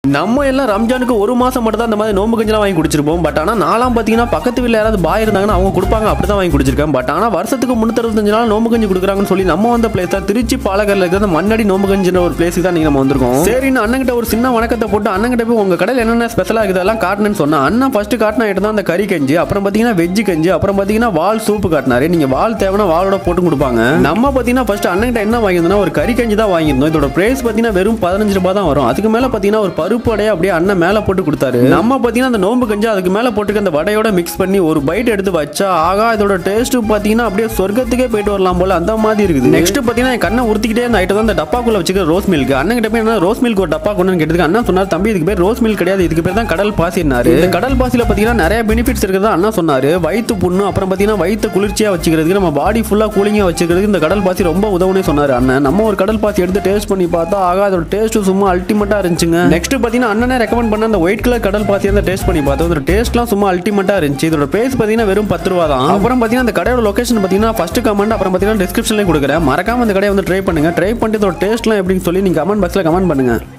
நம்ம எல்லாம் ரம்ஜானுக்கு ஒரு மாசம் மட்டும் தான் இந்த மாதிரி நோம்பு கஞ்சிலாம் வாங்கி குடிச்சிருப்போம் பட் ஆனால் நாலாம் பார்த்தீங்கன்னா பக்கத்து வீட்டில் யாராவது பாய் இருந்தாங்கன்னா அவங்க கொடுப்பாங்க அப்படி தான் வாங்கி குடிச்சிருக்கேன் பட் ஆனால் வருஷத்துக்கு முன்னூத்தறுபத்தஞ்சு நாள் நோம்பு கஞ்சி கொடுக்குறாங்கன்னு சொல்லி நம்ம வந்த பிளேஸ் தான் திருச்சி பாலகரில் இருக்கிற மண்ணடி நோம்பு கஞ்சின்ற ஒரு பிளேஸுக்கு தான் நீங்கள் நம்ம வந்திருக்கோம் சரின்னு அண்ணன்கிட்ட ஒரு சின்ன வணக்கத்தை போட்டு அண்ணன்கிட்ட போய் உங்க கடையில் என்னென்ன ஸ்பெஷலாக இருக்குது அதெல்லாம் காட்டணும்னு சொன்னா அண்ணன் ஃபர்ஸ்ட் காட்டின ஐட்டம் தான் அந்த கறி கஞ்சி அப்புறம் பார்த்தீங்கன்னா வெஜ்ஜு கஞ்சி அப்புறம் பார்த்தீங்கன்னா வால் சூப்பு காட்டினாரு நீங்க வால் தேவைன்னா வாலோட போட்டு கொடுப்பாங்க நம்ம பார்த்தீங்கன்னா ஃபர்ஸ்ட் அண்ணன்கிட்ட என்ன வாங்கியிருந்தோம்னா ஒரு கறி கஞ்சி தான் வாங்கியிருந்தோம் இதோட பிரைஸ் பார்த்தீங்கன்னா வெறும் பதினஞ்சு ரூபாய் தான் வரும் அதுக்கு மேலே பார்த்தீங்கன்னா ஒரு பருப்பு வடையை அப்படியே அண்ணன் மேலே போட்டு கொடுத்தாரு நம்ம பார்த்தீங்கன்னா அந்த நோம்பு கஞ்சி அதுக்கு மேலே போட்டுக்க அந்த வடையோட மிக்ஸ் பண்ணி ஒரு பைட் எடுத்து வச்சா ஆகா இதோட டேஸ்ட் பார்த்தீங்கன்னா அப்படியே சொர்க்கத்துக்கே போயிட்டு வரலாம் போல அந்த மாதிரி இருக்குது நெக்ஸ்ட் பார்த்தீங்கன்னா என் கண்ணை உறுத்திக்கிட்டே அந்த ஐட்டம் தான் அந்த டப்பாக்குள்ள வச்சுக்கிற ரோஸ் மில்க் அண்ணன் கிட்ட போய் என்ன ரோஸ் மில்க் ஒரு டப்பா கொண்டு கேட்டதுக்கு அண்ணன் சொன்னார் தம்பி இதுக்கு பேர் ரோஸ் மில்க் கிடையாது இதுக்கு பேர் தான் கடல் பாசினாரு இந்த கடல் பாசியில் பார்த்தீங்கன்னா நிறைய பெனிஃபிட்ஸ் இருக்கிறதா அண்ணா சொன்னாரு வயிற்று புண்ணு அப்புறம் பார்த்தீங்கன்னா வயிற்று குளிர்ச்சியாக வச்சுக்கிறதுக்கு நம்ம பாடி ஃபுல்லாக கூலிங்காக வச்சுக்கிறதுக்கு இந்த கடல் பாசி ரொம்ப உதவுனே சொன்னாரு அண்ணன் நம்ம ஒரு கடல் பாசி எடுத்து டேஸ்ட் பண்ணி பார்த்தா ஆகா அதோட டேஸ்ட் சும்மா அல்டிமேட்டாக இருந்துச்சுங்க நெக்ஸ்ட் பார்த்தீங்கன்னா அண்ணனே ரெக்கமெண்ட் பண்ண அந்த ஒயிட் கலர் கடல் பாசி அந்த டேஸ்ட் பண்ணி பார்த்தோம் அதோட டேஸ்ட்லாம் சும்மா அல்டிமேட்டாக இருந்துச்சு இதோட பிரைஸ் பார்த்தீங்கன்னா வெறும் பத்து ரூபா தான் அப்புறம் பார்த்தீங்கன்னா அந்த கடையோட லொகேஷன் பார்த்தீங்கன்னா ஃபர்ஸ்ட் கமெண்ட் அப்புறம் பார்த்தீங்கன்னா டிஸ்கிரிப்ஷன்லேயே கொடுக்குறேன் மறக்காம அந்த கடையை வந்து ட்ரை பண்ணுங்க ட்ரை பண்ணிட்டு இதோட டேஸ்ட்லாம் எப்படின்னு சொல்லி நீங்கள் கமெண்ட் பாக்ஸில் கமெண்ட் பண்ணுங்க